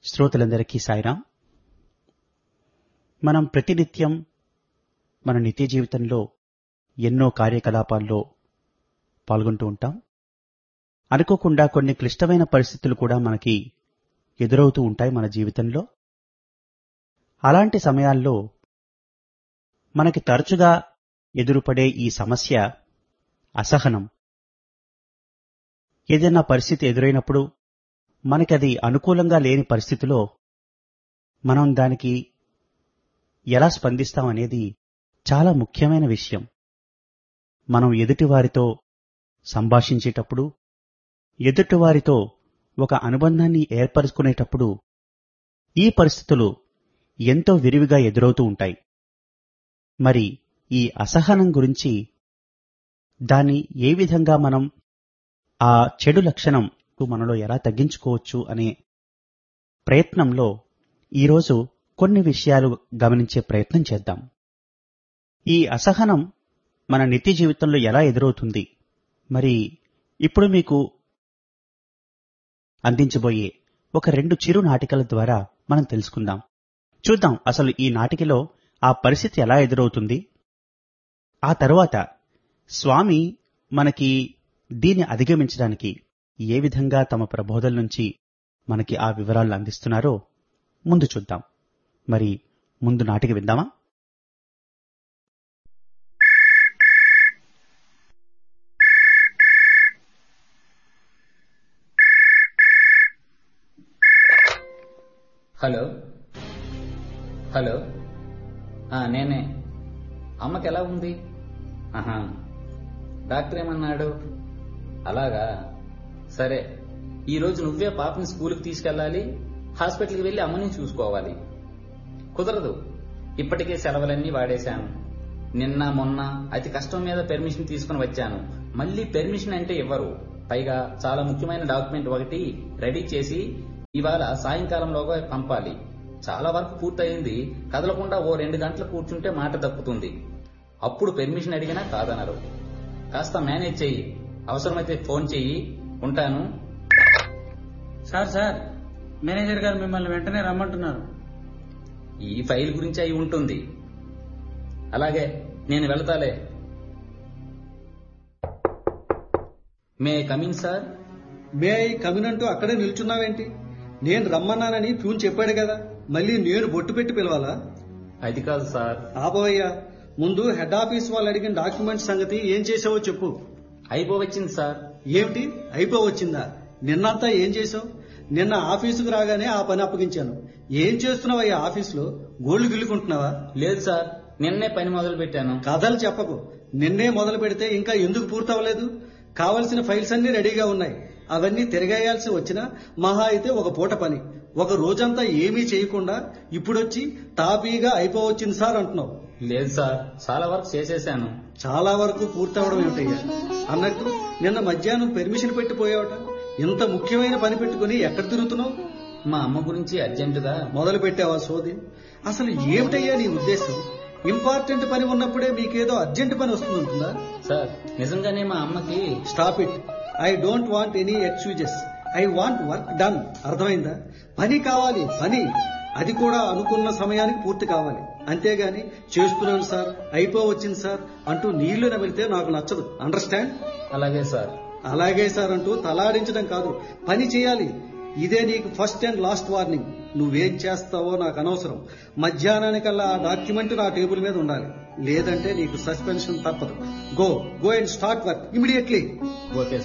శ్రోతలందరికీ సాయిరాం మనం ప్రతినిత్యం మన నిత్య జీవితంలో ఎన్నో కార్యకలాపాల్లో పాల్గొంటూ ఉంటాం అనుకోకుండా కొన్ని క్లిష్టమైన పరిస్థితులు కూడా మనకి ఎదురవుతూ ఉంటాయి మన జీవితంలో అలాంటి సమయాల్లో మనకి తరచుగా ఎదురుపడే ఈ సమస్య అసహనం ఏదైనా పరిస్థితి ఎదురైనప్పుడు మనకది అనుకూలంగా లేని పరిస్థితిలో మనం దానికి ఎలా స్పందిస్తాం అనేది చాలా ముఖ్యమైన విషయం మనం ఎదుటివారితో సంభాషించేటప్పుడు ఎదుటివారితో ఒక అనుబంధాన్ని ఏర్పరచుకునేటప్పుడు ఈ పరిస్థితులు ఎంతో విరివిగా ఎదురవుతూ ఉంటాయి మరి ఈ అసహనం గురించి దాన్ని ఏ విధంగా మనం ఆ చెడు లక్షణం మనలో ఎలా తగ్గించుకోవచ్చు అనే ప్రయత్నంలో ఈరోజు కొన్ని విషయాలు గమనించే ప్రయత్నం చేద్దాం ఈ అసహనం మన నిత్య జీవితంలో ఎలా ఎదురవుతుంది మరి ఇప్పుడు మీకు అందించబోయే ఒక రెండు చిరు నాటికల ద్వారా మనం తెలుసుకుందాం చూద్దాం అసలు ఈ నాటికలో ఆ పరిస్థితి ఎలా ఎదురవుతుంది ఆ తరువాత స్వామి మనకి దీన్ని అధిగమించడానికి ఏ విధంగా తమ ప్రబోధల నుంచి మనకి ఆ వివరాలను అందిస్తున్నారో ముందు చూద్దాం మరి ముందు నాటిక విందామా హలో హలో ఆ, నేనే అమ్మకి ఎలా ఉంది ఆహా డాక్టర్ ఏమన్నాడు అలాగా సరే ఈ రోజు నువ్వే పాపని స్కూల్కి తీసుకెళ్ళాలి హాస్పిటల్కి వెళ్ళి అమ్మని చూసుకోవాలి కుదరదు ఇప్పటికే సెలవులన్నీ వాడేశాను నిన్న మొన్న అతి కష్టం మీద పెర్మిషన్ తీసుకుని వచ్చాను మళ్ళీ పెర్మిషన్ అంటే ఇవ్వరు పైగా చాలా ముఖ్యమైన డాక్యుమెంట్ ఒకటి రెడీ చేసి ఇవాళ సాయంకాలంలోగా పంపాలి చాలా వరకు పూర్తయింది కదలకుండా ఓ రెండు గంటలు కూర్చుంటే మాట దక్కుతుంది అప్పుడు పెర్మిషన్ అడిగినా కాదనరు కాస్త మేనేజ్ చెయ్యి అవసరమైతే ఫోన్ చెయ్యి ఉంటాను సార్ సార్ మేనేజర్ గారు మిమ్మల్ని వెంటనే రమ్మంటున్నారు ఈ ఫైల్ గురించి అయి ఉంటుంది అలాగే నేను వెళ్తాలే may coming sir may I కమినంటూ అక్కడే నిల్చున్నావేంటి నేను రమ్మన్నానని ప్యూన్ చెప్పాడు కదా మళ్ళీ నేను బొట్టు పెట్టి పిలవాలా అది కాదు సార్ ఆపోయ్యా ముందు హెడ్ ఆఫీస్ వాళ్ళు అడిగిన డాక్యుమెంట్ సంగతి ఏం చేసావో చెప్పు అయిపోవచ్చింది సార్ ఏమిటి అయిపోవచ్చిందా నిన్నంతా ఏం చేసావు నిన్న ఆఫీసుకు రాగానే ఆ పని అప్పగించాను ఏం చేస్తున్నావయ్యా ఆఫీసులో గోళ్లు గిల్లుకుంటున్నావా లేదు సార్ నిన్నే పని మొదలు పెట్టాను కథలు చెప్పకు నిన్నే మొదలు పెడితే ఇంకా ఎందుకు పూర్తవలేదు కావలసిన ఫైల్స్ అన్ని రెడీగా ఉన్నాయి అవన్నీ తిరగేయాల్సి వచ్చినా మహా అయితే ఒక పూట పని ఒక రోజంతా ఏమీ చేయకుండా ఇప్పుడొచ్చి తాపీగా అయిపోవచ్చింది సార్ అంటున్నావు లేదు సార్ చాలా వర్క్ చేసేశాను చాలా వరకు పూర్తవడం ఏమిటయ్యా అన్నట్టు నిన్న మధ్యాహ్నం పెర్మిషన్ పెట్టిపోయావట ఇంత ముఖ్యమైన పని పెట్టుకుని ఎక్కడ తిరుగుతున్నావు మా అమ్మ గురించి అర్జెంటుగా మొదలు పెట్టావా సోది అసలు ఏమిటయ్యా నీ ఉద్దేశం ఇంపార్టెంట్ పని ఉన్నప్పుడే మీకేదో అర్జెంట్ పని వస్తుందంటుందా సార్ నిజంగానే మా అమ్మకి stop it I don't want any excuses I want work done అర్థమైందా పని కావాలి పని అది కూడా అనుకున్న సమయానికి పూర్తి కావాలి అంతేగాని చేస్తున్నాను సార్ అయిపోవచ్చింది సార్ అంటూ నీళ్లు నమిలితే నాకు నచ్చదు అండర్స్టాండ్ అలాగే సార్ అలాగే సార్ అంటూ తలాడించడం కాదు పని చేయాలి ఇదే నీకు ఫస్ట్ అండ్ లాస్ట్ వార్నింగ్ నువ్వేం చేస్తావో నాకు అనవసరం మధ్యాహ్నానికల్లా ఆ డాక్యుమెంట్ నా టేబుల్ మీద ఉండాలి లేదంటే నీకు సస్పెన్షన్ తప్పదు go go and start work immediately okay